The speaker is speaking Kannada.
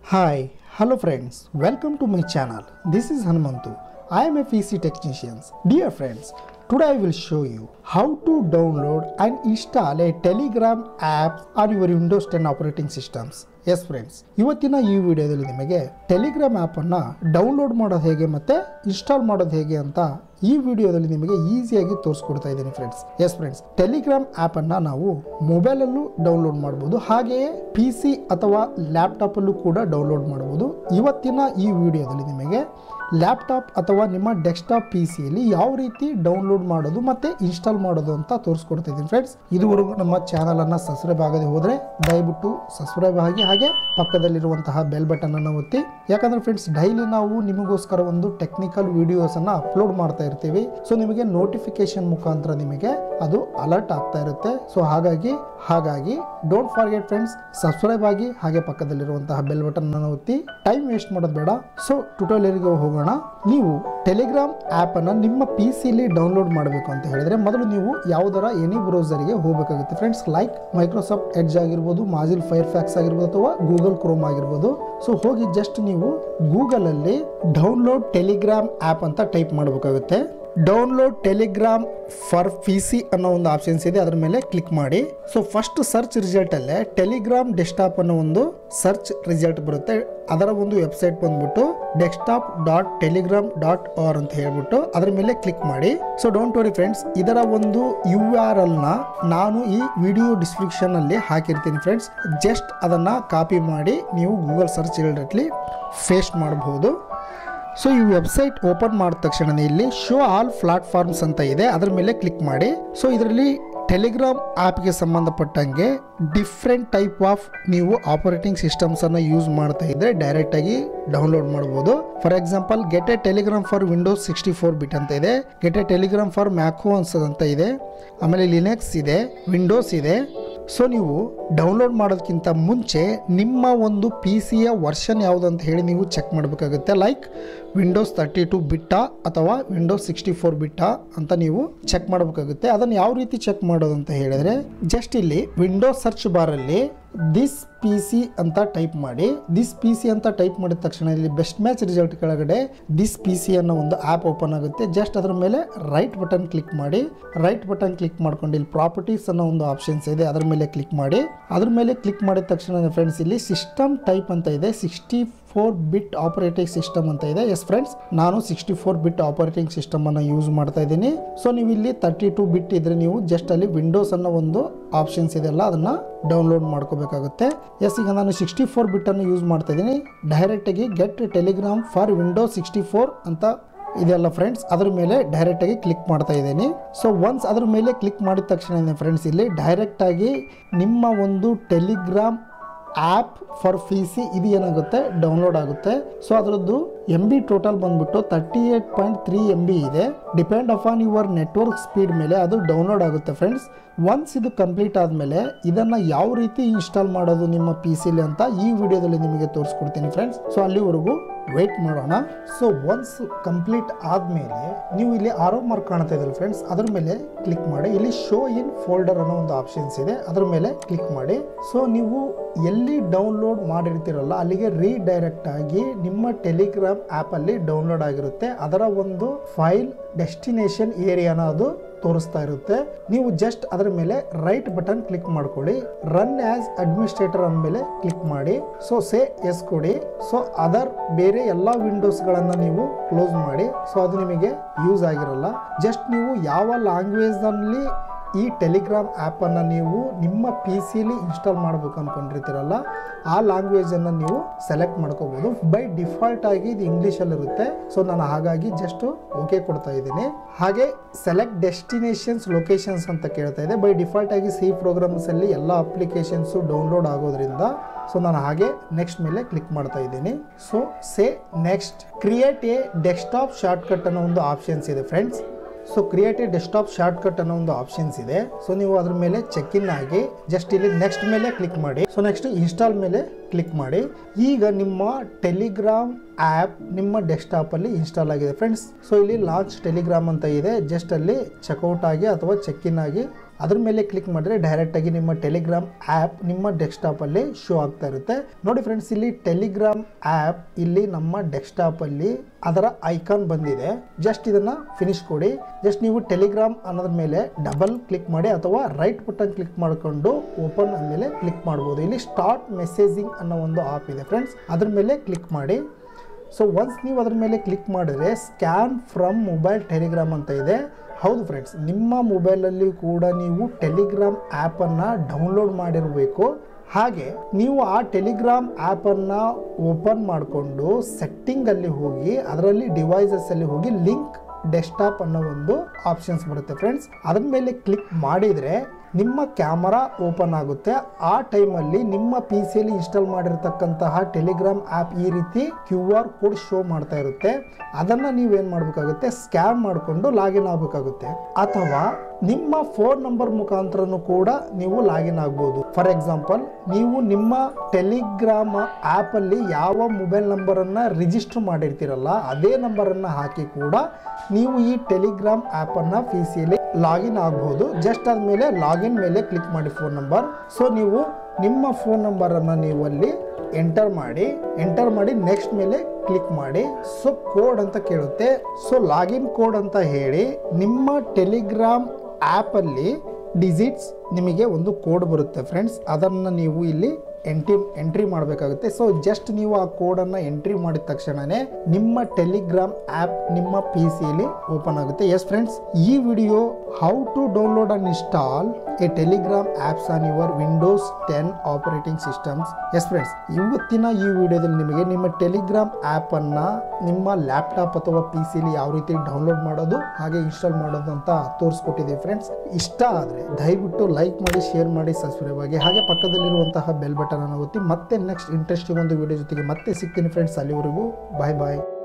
Hi, hello friends, welcome to my channel. This is Hanumantu. I am a PC technician. Dear friends, today I will show you how to download and install a Telegram app on your Windows 10 operating systems. Yes friends ಇವತ್ತಿನ ಈ ವಿಡಿಯೋದಲ್ಲಿ ನಿಮಗೆ ಟೆಲಿಗ್ರಾಮ್ ಆ್ಯಪನ್ನು ಡೌನ್ಲೋಡ್ ಮಾಡೋದು ಹೇಗೆ ಮತ್ತು ಇನ್ಸ್ಟಾಲ್ ಮಾಡೋದು ಹೇಗೆ ಅಂತ ಈ ವಿಡಿಯೋದಲ್ಲಿ ನಿಮಗೆ ಈಸಿಯಾಗಿ ತೋರಿಸ್ಕೊಡ್ತಾ ಇದ್ದೀನಿ ಫ್ರೆಂಡ್ಸ್ ಎಸ್ ಫ್ರೆಂಡ್ಸ್ ಟೆಲಿಗ್ರಾಮ್ ಆ್ಯಪನ್ನು ನಾವು ಮೊಬೈಲಲ್ಲೂ ಡೌನ್ಲೋಡ್ ಮಾಡ್ಬೋದು ಹಾಗೆಯೇ ಪಿ ಸಿ ಅಥವಾ ಲ್ಯಾಪ್ಟಾಪಲ್ಲೂ ಕೂಡ ಡೌನ್ಲೋಡ್ ಮಾಡ್ಬೋದು ಇವತ್ತಿನ ಈ ವಿಡಿಯೋದಲ್ಲಿ ನಿಮಗೆ ಲ್ಯಾಪ್ಟಾಪ್ ಅಥವಾ ನಿಮ್ಮ ಡೆಸ್ಕ್ಟಾಪ್ ಪಿ ಸಿಯಲ್ಲಿ ಯಾವ ರೀತಿ ಡೌನ್ಲೋಡ್ ಮಾಡೋದು ಮತ್ತು ಇನ್ಸ್ಟಾಲ್ ಮಾಡೋದು ಅಂತ ತೋರಿಸ್ಕೊಡ್ತಾ ಇದ್ದೀನಿ ಫ್ರೆಂಡ್ಸ್ ಇದುವರೆಗೂ ನಮ್ಮ ಚಾನಲನ್ನು ಸಬ್ಸ್ಕ್ರೈಬ್ ಆಗದೆ ಹೋದರೆ ದಯವಿಟ್ಟು ಸಬ್ಸ್ಕ್ರೈಬ್ ಆಗಿ ಹಾಗೆ ಪಕ್ಕದಲ್ಲಿರುವಂತಹ ಬೆಲ್ ಬಟನ್ ಅನ್ನು ಒತ್ತಿ ಯಾಕಂದ್ರೆ ಫ್ರೆಂಡ್ಸ್ ಡೈಲಿ ನಾವು ನಿಮಗೋಸ್ಕರ ಒಂದು ಟೆಕ್ನಿಕಲ್ ವಿಡಿಯೋಸ್ ಅನ್ನ ಅಪ್ಲೋಡ್ ಮಾಡ್ತಾ ಇರ್ತೀವಿ ಸೊ ನಿಮಗೆ ನೋಟಿಫಿಕೇಶನ್ ಮುಖಾಂತರ ನಿಮಗೆ ಅದು ಅಲರ್ಟ್ ಆಗ್ತಾ ಇರುತ್ತೆ ಸೊ ಹಾಗಾಗಿ ಹಾಗಾಗಿ ಡೋಂಟ್ ಫಾರ್ಗೆಟ್ ಫ್ರೆಂಡ್ಸ್ ಸಬ್ಸ್ಕ್ರೈಬ್ ಆಗಿ ಹಾಗೆ ಪಕ್ಕದಲ್ಲಿರುವಂತಹ ಬೆಲ್ ಬಟನ್ ಅನ್ನು ಒತ್ತಿ ಟೈಮ್ ವೇಸ್ಟ್ ಮಾಡೋದು ಬೇಡ ಸೊ ಟ್ಯುಟೋರಿಯಲ್ಗೆ ಹೋಗೋಣ ನೀವು ಟೆಲಿಗ್ರಾಮ್ ಆ್ಯಪ್ ಅನ್ನು ನಿಮ್ಮ ಪಿ ಸಿಲಿ ಡೌನ್ಲೋಡ್ ಮಾಡಬೇಕು ಅಂತ ಹೇಳಿದ್ರೆ ಮೊದಲು ನೀವು ಯಾವುದರ ಎನಿ ಬ್ರೌಸರ್ಗೆ ಹೋಗಬೇಕಾಗುತ್ತೆ ಫ್ರೆಂಡ್ಸ್ ಲೈಕ್ ಮೈಕ್ರೋಸಾಫ್ಟ್ ಎಡ್ಜ್ ಆಗಿರ್ಬೋದು ಮಾಜಿಲ್ ಫೈರ್ ಫ್ಯಾಕ್ಸ್ ಆಗಿರ್ಬೋದು ಅಥವಾ ಗೂಗಲ್ ಕ್ರೋಮ್ ಆಗಿರ್ಬೋದು ಸೊ ಹೋಗಿ ಜಸ್ಟ್ ನೀವು ಗೂಗಲಲ್ಲಿ ಡೌನ್ಲೋಡ್ ಟೆಲಿಗ್ರಾಮ್ ಆ್ಯಪ್ ಅಂತ ಟೈಪ್ ಮಾಡಬೇಕಾಗುತ್ತೆ download Telegram for P C ಅನ್ನೋ ಒಂದು ಆಪ್ಷನ್ಸ್ ಇದೆ ಅದರ ಮೇಲೆ ಕ್ಲಿಕ್ ಮಾಡಿ ಸೊ ಫಸ್ಟ್ ಸರ್ಚ್ ರಿಸಲ್ಟಲ್ಲೇ ಟೆಲಿಗ್ರಾಮ್ ಡೆಸ್ಕ್ಟಾಪ್ ಅನ್ನೋ ಒಂದು ಸರ್ಚ್ ರಿಸಲ್ಟ್ ಬರುತ್ತೆ ಅದರ ಒಂದು ವೆಬ್ಸೈಟ್ ಬಂದ್ಬಿಟ್ಟು desktop dot Telegram dot org ಅಂತ ಹೇಳ್ಬಿಟ್ಟು ಅದರ ಮೇಲೆ ಕ್ಲಿಕ್ ಮಾಡಿ ಸೊ ಡೋಂಟ್ ವರಿ ಫ್ರೆಂಡ್ಸ್ ಇದರ ಒಂದು ಯು ಆರ್ ಎಲ್ನ ನಾನು ಈ ವಿಡಿಯೋ ಡಿಸ್ಕ್ರಿಪ್ಷನ್ ಅಲ್ಲಿ ಹಾಕಿರ್ತೀನಿ ಫ್ರೆಂಡ್ಸ್ ಜಸ್ಟ್ ಅದನ್ನು ಕಾಪಿ ಮಾಡಿ ನೀವು ಗೂಗಲ್ ಸರ್ಚ್ ರಿಸಲ್ಟಲ್ಲಿ ಫೇಸ್ಟ್ ಮಾಡಬಹುದು ಸೊ ಈ ವೆಬ್ಸೈಟ್ ಓಪನ್ ಮಾಡಿದ ತಕ್ಷಣ ಇಲ್ಲಿ ಶೋ ಆಲ್ ಪ್ಲಾಟ್ಫಾರ್ಮ್ಸ್ ಅಂತ ಇದೆ ಅದರ ಮೇಲೆ ಕ್ಲಿಕ್ ಮಾಡಿ ಸೊ ಇದರಲ್ಲಿ ಟೆಲಿಗ್ರಾಮ್ ಆ್ಯಪ್ಗೆ ಸಂಬಂಧಪಟ್ಟಂಗೆ ಡಿಫ್ರೆಂಟ್ ಟೈಪ್ ಆಫ್ ನೀವು ಆಪರೇಟಿಂಗ್ ಸಿಸ್ಟಮ್ಸನ್ನು ಯೂಸ್ ಮಾಡ್ತಾ ಇದ್ದರೆ ಡೈರೆಕ್ಟಾಗಿ ಡೌನ್ಲೋಡ್ ಮಾಡ್ಬೋದು for example get a Telegram for Windows sixty four bit ಅಂತ ಇದೆ get a Telegram for macOS ಅಂತ ಇದೆ ಆಮೇಲೆ ಲಿನೆಕ್ಸ್ ಇದೆ ವಿಂಡೋಸ್ ಇದೆ ಸೊ ನೀವು ಡೌನ್ಲೋಡ್ ಮಾಡೋದಕ್ಕಿಂತ ಮುಂಚೆ ನಿಮ್ಮ ಒಂದು ಪಿ ಸಿಯ ವರ್ಷನ್ ಯಾವುದು ಅಂತ ಹೇಳಿ ನೀವು ಚೆಕ್ ಮಾಡಬೇಕಾಗುತ್ತೆ ಲೈಕ್ ವಿಂಡೋಸ್ ತರ್ಟಿ ಟು ಬಿಟ್ಟಾ ಅಥವಾ ವಿಂಡೋಸ್ ಸಿಕ್ಸ್ಟಿ ಫೋರ್ ಬಿಟ್ಟಾ ಅಂತ ನೀವು ಚೆಕ್ ಮಾಡಬೇಕಾಗುತ್ತೆ ಅದನ್ನು ಯಾವ ರೀತಿ ಚೆಕ್ ಮಾಡೋದು ಅಂತ ಹೇಳಿದ್ರೆ ಜಸ್ಟ್ ಇಲ್ಲಿ ವಿಂಡೋಸ್ ಸರ್ಚ್ ಬಾರಲ್ಲಿ ದಿಸ್ ಪಿ ಸಿ ಅಂತ ಟೈಪ್ ಮಾಡಿ ದಿಸ್ ಪಿ ಸಿ ಅಂತ ಟೈಪ್ ಮಾಡಿದ ತಕ್ಷಣ ಇಲ್ಲಿ ಬೆಸ್ಟ್ ಮ್ಯಾಚ್ ರಿಸಲ್ಟ್ ಕೆಳಗಡೆ ದಿಸ್ ಪಿ ಸಿ ಅನ್ನೋ ಒಂದು ಆ್ಯಪ್ ಓಪನ್ ಆಗುತ್ತೆ ಜಸ್ಟ್ ಅದರ ಮೇಲೆ ರೈಟ್ ಬಟನ್ ಕ್ಲಿಕ್ ಮಾಡಿ ರೈಟ್ ಬಟನ್ ಕ್ಲಿಕ್ ಮಾಡ್ಕೊಂಡು ಇಲ್ಲಿ ಪ್ರಾಪರ್ಟೀಸ್ ಅನ್ನೋ ಒಂದು ಆಪ್ಷನ್ಸ್ ಇದೆ ಅದರ ಮೇಲೆ ಕ್ಲಿಕ್ ಮಾಡಿ ಅದ್ರ ಮೇಲೆ ಕ್ಲಿಕ್ ಮಾಡಿದ ತಕ್ಷಣ ಫ್ರೆಂಡ್ಸ್ ಇಲ್ಲಿ ಸಿಸ್ಟಮ್ ಟೈಪ್ ಅಂತ ಇದೆ sixty four bit operating system ಅಂತ ಇದೆ ಎಸ್ ಫ್ರೆಂಡ್ಸ್ ನಾನು sixty four bit operating system ಅನ್ನು ಯೂಸ್ ಮಾಡ್ತಾ ಇದ್ದೀನಿ ಸೊ ನೀವು ಇಲ್ಲಿ ತರ್ಟಿ ಟು ಬಿಟ್ ಇದ್ರೆ ನೀವು ಜಸ್ಟ್ ಅಲ್ಲಿ ವಿಂಡೋಸ್ ಅನ್ನೋ ಒಂದು ಆಪ್ಷನ್ಸ್ ಇದೆಲ್ಲ ಅದನ್ನ ಡೌನ್ಲೋಡ್ ಮಾಡ್ಕೋಬೇಕಾಗುತ್ತೆ ಎಸ್ ಈಗ ನಾನು ಸಿಕ್ಸ್ಟಿ ಫೋರ್ ಬಿಟ್ ಅನ್ನು ಯೂಸ್ ಮಾಡ್ತಾ ಇದ್ದೀನಿ ಡೈರೆಕ್ಟಾಗಿ get Telegram for Windows sixty four ಅಂತ ಇದೆಲ್ಲ ಫ್ರೆಂಡ್ಸ್ ಅದ್ರ ಮೇಲೆ ಡೈರೆಕ್ಟಾಗಿ ಕ್ಲಿಕ್ ಮಾಡ್ತಾ ಇದ್ದೀನಿ ಸೊ ಒನ್ಸ್ ಅದ್ರ ಮೇಲೆ ಕ್ಲಿಕ್ ಮಾಡಿದ ತಕ್ಷಣ ಫ್ರೆಂಡ್ಸ್ ಇಲ್ಲಿ ಡೈರೆಕ್ಟಾಗಿ ನಿಮ್ಮ ಒಂದು Telegram app for P C ಇದು ಏನಾಗುತ್ತೆ ಡೌನ್ಲೋಡ್ ಆಗುತ್ತೆ ಸೊ ಅದರದ್ದು ಎಮ್ ಬಿ ಟೋಟಲ್ ಬಂದ್ಬಿಟ್ಟು thirty eight point three M B ಇದೆ depend upon your network speed ಮೇಲೆ ಅದು ಡೌನ್ಲೋಡ್ ಆಗುತ್ತೆ ಫ್ರೆಂಡ್ಸ್ ಒನ್ಸ್ ಇದು ಕಂಪ್ಲೀಟ್ ಆದಮೇಲೆ ಇದನ್ನು ಯಾವ ರೀತಿ ಇನ್ಸ್ಟಾಲ್ ಮಾಡೋದು ನಿಮ್ಮ ಪಿ ಸಿಲಿ ಅಂತ ಈ ವಿಡಿಯೋದಲ್ಲಿ ನಿಮಗೆ ತೋರಿಸ್ಕೊಡ್ತೀನಿ ಫ್ರೆಂಡ್ಸ್ ಸೊ ಅಲ್ಲಿವರೆಗೂ ವೆಯ್ಟ್ ಮಾಡೋಣ ಸೊ ಒನ್ಸ್ ಕಂಪ್ಲೀಟ್ ಆದಮೇಲೆ ನೀವು ಇಲ್ಲಿ ಆರೋ ಮಾರ್ಕ್ ಕಾಣ್ತಾ ಇದ್ದಾರೆ ಫ್ರೆಂಡ್ಸ್ ಅದ್ರ ಮೇಲೆ ಕ್ಲಿಕ್ ಮಾಡಿ ಇಲ್ಲಿ ಶೋ ಇನ್ ಫೋಲ್ಡರ್ ಅನ್ನೋ ಒಂದು ಆಪ್ಷನ್ಸ್ ಇದೆ ಅದ್ರ ಮೇಲೆ ಕ್ಲಿಕ್ ಮಾಡಿ ಸೊ ನೀವು ಎಲ್ಲಿ ಡೌನ್ಲೋಡ್ ಮಾಡಿರ್ತೀರಲ್ಲ ಅಲ್ಲಿಗೆ ರೀಡೈರೆಕ್ಟ್ ಆಗಿ ನಿಮ್ಮ ಟೆಲಿಗ್ರಾಮ್ ಆ್ಯಪಲ್ಲಿ ಡೌನ್ಲೋಡ್ ಆಗಿರುತ್ತೆ ಅದರ ಒಂದು ಫೈಲ್ ಡೆಸ್ಟಿನೇಷನ್ ಏರಿಯಾನ ಅದು ತೋರಿಸ್ತಾ ಇರುತ್ತೆ ನೀವು ಜಸ್ಟ್ ಅದರ ಮೇಲೆ ರೈಟ್ ಬಟನ್ ಕ್ಲಿಕ್ ಮಾಡ್ಕೊಳ್ಳಿ ರನ್ ಆಸ್ ಅಡ್ಮಿನಿಸ್ಟ್ರೇಟರ್ ಅಂದಮೇಲೆ ಕ್ಲಿಕ್ ಮಾಡಿ ಸೊ ಸೇ ಎಸ್ ಕೊಡಿ ಸೊ ಅದರ್ ಬೇರೆ ಎಲ್ಲ ವಿಂಡೋಸ್ಗಳನ್ನು ನೀವು ಕ್ಲೋಸ್ ಮಾಡಿ ಸೊ ಅದು ನಿಮಗೆ ಯೂಸ್ ಆಗಿರಲ್ಲ ಜಸ್ಟ್ ನೀವು ಯಾವ ಲ್ಯಾಂಗ್ವೇಜ್ನಲ್ಲಿ ಈ ಟೆಲಿಗ್ರಾಮ್ ಆ್ಯಪನ್ನು ನೀವು ನಿಮ್ಮ ಪಿ ಸಿಲಿ ಇನ್ಸ್ಟಾಲ್ ಮಾಡಬೇಕು ಅಂದ್ಕೊಂಡಿರ್ತೀರಲ್ಲ ಆ ಲ್ಯಾಂಗ್ವೇಜನ್ನು ನೀವು ಸೆಲೆಕ್ಟ್ ಮಾಡ್ಕೋಬೋದು ಬೈ ಡಿಫಾಲ್ಟ್ ಆಗಿ ಇದು ಇಂಗ್ಲೀಷಲ್ಲಿರುತ್ತೆ ಸೊ ನಾನು ಹಾಗಾಗಿ ಜಸ್ಟ್ ಓಕೆ ಕೊಡ್ತಾ ಇದ್ದೀನಿ ಹಾಗೆ ಸೆಲೆಕ್ಟ್ ಡೆಸ್ಟಿನೇಷನ್ಸ್ ಲೊಕೇಶನ್ಸ್ ಅಂತ ಕೇಳ್ತಾ ಇದೆ ಬೈ ಡಿಫಾಲ್ಟ್ ಆಗಿ ಸಿ ಪ್ರೋಗ್ರಾಮ್ಸಲ್ಲಿ ಎಲ್ಲ ಅಪ್ಲಿಕೇಶನ್ಸು ಡೌನ್ಲೋಡ್ ಆಗೋದ್ರಿಂದ ಸೊ ನಾನು ಹಾಗೆ ನೆಕ್ಸ್ಟ್ ಮೇಲೆ ಕ್ಲಿಕ್ ಮಾಡ್ತಾ ಇದ್ದೀನಿ so say next create a desktop shortcut ಅನ್ನೋ ಒಂದು ಆಪ್ಷನ್ಸ್ ಇದೆ friends so create a desktop shortcut ಅನ್ನೋ ಒಂದು ಆಪ್ಷನ್ಸ್ ಇದೆ ಸೊ ನೀವು ಅದ್ರ ಮೇಲೆ ಚೆಕ್ ಇನ್ ಆಗಿ ಜಸ್ಟ್ ಇಲ್ಲಿ ನೆಕ್ಸ್ಟ್ ಮೇಲೆ ಕ್ಲಿಕ್ ಮಾಡಿ ಸೊ ನೆಕ್ಸ್ಟ್ ಇನ್ಸ್ಟಾಲ್ ಮೇಲೆ ಕ್ಲಿಕ್ ಮಾಡಿ ಈಗ ನಿಮ್ಮ ಟೆಲಿಗ್ರಾಮ್ ಆ್ಯಪ್ ನಿಮ್ಮ ಡೆಸ್ಕ್ಟಾಪಲ್ಲಿ ಇನ್ಸ್ಟಾಲ್ ಆಗಿದೆ ಫ್ರೆಂಡ್ಸ್ ಸೊ ಇಲ್ಲಿ ಲಾಂಚ್ ಟೆಲಿಗ್ರಾಮ್ ಅಂತ ಇದೆ ಜಸ್ಟ್ ಅಲ್ಲಿ ಚೆಕ್ಔಟ್ ಆಗಿ ಅಥವಾ ಚೆಕ್ ಇನ್ ಆಗಿ ಅದ್ರ ಮೇಲೆ ಕ್ಲಿಕ್ ಮಾಡಿದ್ರೆ ಡೈರೆಕ್ಟಾಗಿ ನಿಮ್ಮ ಟೆಲಿಗ್ರಾಮ್ ಆ್ಯಪ್ ನಿಮ್ಮ ಡೆಸ್ಕ್ಟಾಪಲ್ಲಿ ಶೋ ಆಗ್ತಾ ಇರುತ್ತೆ ನೋಡಿ ಫ್ರೆಂಡ್ಸ್ ಇಲ್ಲಿ ಟೆಲಿಗ್ರಾಮ್ ಆ್ಯಪ್ ಇಲ್ಲಿ ನಮ್ಮ ಡೆಸ್ಕ್ಟಾಪಲ್ಲಿ ಅದರ ಐಕಾನ್ ಬಂದಿದೆ ಜಸ್ಟ್ ಇದನ್ನು ಫಿನಿಶ್ ಕೊಡಿ ಜಸ್ಟ್ ನೀವು ಟೆಲಿಗ್ರಾಮ್ ಅನ್ನೋದ್ರ ಮೇಲೆ ಡಬಲ್ ಕ್ಲಿಕ್ ಮಾಡಿ ಅಥವಾ ರೈಟ್ ಬಟನ್ ಕ್ಲಿಕ್ ಮಾಡಿಕೊಂಡು ಓಪನ್ ಮೇಲೆ ಕ್ಲಿಕ್ ಮಾಡ್ಬೋದು ಇಲ್ಲಿ ಸ್ಟಾರ್ಟ್ ಮೆಸೇಜಿಂಗ್ ಅನ್ನೋ ಒಂದು ಆಪ್ ಇದೆ ಫ್ರೆಂಡ್ಸ್ ಅದ್ರ ಮೇಲೆ ಕ್ಲಿಕ್ ಮಾಡಿ ಸೊ ಒನ್ಸ್ ನೀವು ಅದ್ರ ಮೇಲೆ ಕ್ಲಿಕ್ ಮಾಡಿದ್ರೆ ಸ್ಕ್ಯಾನ್ ಫ್ರಮ್ ಮೊಬೈಲ್ ಟೆಲಿಗ್ರಾಮ್ ಅಂತ ಇದೆ ಹೌದು ಫ್ರೆಂಡ್ಸ್ ನಿಮ್ಮ ಮೊಬೈಲಲ್ಲಿ ಕೂಡ ನೀವು ಟೆಲಿಗ್ರಾಮ್ ಆ್ಯಪನ್ನು ಡೌನ್ಲೋಡ್ ಮಾಡಿರಬೇಕು ಹಾಗೆ ನೀವು ಆ ಟೆಲಿಗ್ರಾಮ್ ಆ್ಯಪನ್ನು ಓಪನ್ ಮಾಡಿಕೊಂಡು ಸೆಟ್ಟಿಂಗಲ್ಲಿ ಹೋಗಿ ಅದರಲ್ಲಿ ಡಿವೈಸಸ್ಸಲ್ಲಿ ಹೋಗಿ ಲಿಂಕ್ ಡೆಸ್ಕ್ಟಾಪ್ ಅನ್ನೋ ಒಂದು ಆಪ್ಷನ್ಸ್ ಬರುತ್ತೆ ಫ್ರೆಂಡ್ಸ್ ಅದ್ರ ಮೇಲೆ ಕ್ಲಿಕ್ ಮಾಡಿದರೆ ನಿಮ್ಮ ಕ್ಯಾಮರಾ ಓಪನ್ ಆಗುತ್ತೆ ಆ ಟೈಮಲ್ಲಿ ನಿಮ್ಮ ಪಿ ಸಿಯಲ್ಲಿ ಇನ್ಸ್ಟಾಲ್ ಮಾಡಿರ್ತಕ್ಕಂತಹ ಟೆಲಿಗ್ರಾಮ್ ಆ್ಯಪ್ ಈ ರೀತಿ ಕ್ಯೂ ಆರ್ ಕೋಡ್ ಶೋ ಮಾಡ್ತಾ ಇರುತ್ತೆ ಅದನ್ನು ನೀವೇನು ಮಾಡಬೇಕಾಗುತ್ತೆ ಸ್ಕ್ಯಾನ್ ಮಾಡಿಕೊಂಡು ಲಾಗಿನ್ ಆಗಬೇಕಾಗುತ್ತೆ ಅಥವಾ ನಿಮ್ಮ ಫೋನ್ ನಂಬರ್ ಮುಖಾಂತರನು ಕೂಡ ನೀವು ಲಾಗಿನ್ ಆಗ್ಬೋದು ಫಾರ್ ಎಕ್ಸಾಂಪಲ್ ನೀವು ನಿಮ್ಮ ಟೆಲಿಗ್ರಾಮ್ ಆ್ಯಪಲ್ಲಿ ಯಾವ ಮೊಬೈಲ್ ನಂಬರನ್ನು ರಿಜಿಸ್ಟರ್ ಮಾಡಿರ್ತೀರಲ್ಲ ಅದೇ ನಂಬರನ್ನು ಹಾಕಿ ಕೂಡ ನೀವು ಈ ಟೆಲಿಗ್ರಾಮ್ ಆ್ಯಪನ್ನು ಪಿ ಸಿಯಲ್ಲಿ ಲಾಗಿನ್ ಆಗ್ಬೋದು ಜಸ್ಟ್ ಆದಮೇಲೆ ಲಾಗಿನ್ ಮೇಲೆ ಕ್ಲಿಕ್ ಮಾಡಿ ಫೋನ್ ನಂಬರ್ ಸೊ ನೀವು ನಿಮ್ಮ ಫೋನ್ ನಂಬರನ್ನು ನೀವು ಅಲ್ಲಿ ಎಂಟರ್ ಮಾಡಿ ಎಂಟರ್ ಮಾಡಿ ನೆಕ್ಸ್ಟ್ ಮೇಲೆ ಕ್ಲಿಕ್ ಮಾಡಿ ಸೊ ಕೋಡ್ ಅಂತ ಕೇಳುತ್ತೆ ಸೊ ಲಾಗಿನ್ ಕೋಡ್ ಅಂತ ಹೇಳಿ ನಿಮ್ಮ ಟೆಲಿಗ್ರಾಮ್ ಆ್ಯಪಲ್ಲಿ ಡಿಜಿಟ್ಸ್ ನಿಮಗೆ ಒಂದು ಕೋಡ್ ಬರುತ್ತೆ ಫ್ರೆಂಡ್ಸ್ ಅದನ್ನು ನೀವು ಇಲ್ಲಿ ಎಂಟ್ರಿ ಎಂಟ್ರಿ ಮಾಡಬೇಕಾಗುತ್ತೆ ಸೊ ಜಸ್ಟ್ ನೀವು ಆ ಕೋಡನ್ನು ಎಂಟ್ರಿ ಮಾಡಿದ ತಕ್ಷಣವೇ ನಿಮ್ಮ ಟೆಲಿಗ್ರಾಮ್ ಆ್ಯಪ್ ನಿಮ್ಮ ಪಿ ಸಿಯಲ್ಲಿ ಓಪನ್ ಆಗುತ್ತೆ ಎಸ್ ಫ್ರೆಂಡ್ಸ್ ಈ video how to download and install a Telegram apps on your Windows ten operating systems yes friends ಇವತ್ತಿನ ಈ ವಿಡಿಯೋದಲ್ಲಿ ನಿಮಗೆ ನಿಮ್ಮ ಟೆಲಿಗ್ರಾಮ್ ಆ್ಯಪನ್ನು ನಿಮ್ಮ ಲ್ಯಾಪ್ಟಾಪ್ ಅಥವಾ ಪಿ ಸಿಲಿ ಯಾವ ರೀತಿ ಡೌನ್ಲೋಡ್ ಮಾಡೋದು ಹಾಗೆ ಇನ್ಸ್ಟಾಲ್ ಮಾಡೋದು ಅಂತ ತೋರಿಸ್ಕೊಟ್ಟಿದ್ದೀವಿ ಫ್ರೆಂಡ್ಸ್ ಇಷ್ಟ ಆದರೆ ದಯವಿಟ್ಟು ಲೈಕ್ ಮಾಡಿ ಶೇರ್ ಮಾಡಿ ಸಬ್ಸ್ಕ್ರೈಬ್ ಆಗಿ ಹಾಗೆ ಪಕ್ಕದಲ್ಲಿರುವಂತಹ ಬೆಲ್ ಬಟನ್ ಅನ್ನು ಒತ್ತಿ ಮತ್ತೆ ನೆಕ್ಸ್ಟ್ ಇಂಟ್ರೆಸ್ಟಿಂಗ್ ಒಂದು ವಿಡಿಯೋ ಜೊತೆಗೆ ಮತ್ತೆ ಸಿಗ್ತೀನಿ ಫ್ರೆಂಡ್ಸ್ ಅಲ್ಲಿವರೆಗೂ ಬಾಯ್ ಬಾಯ್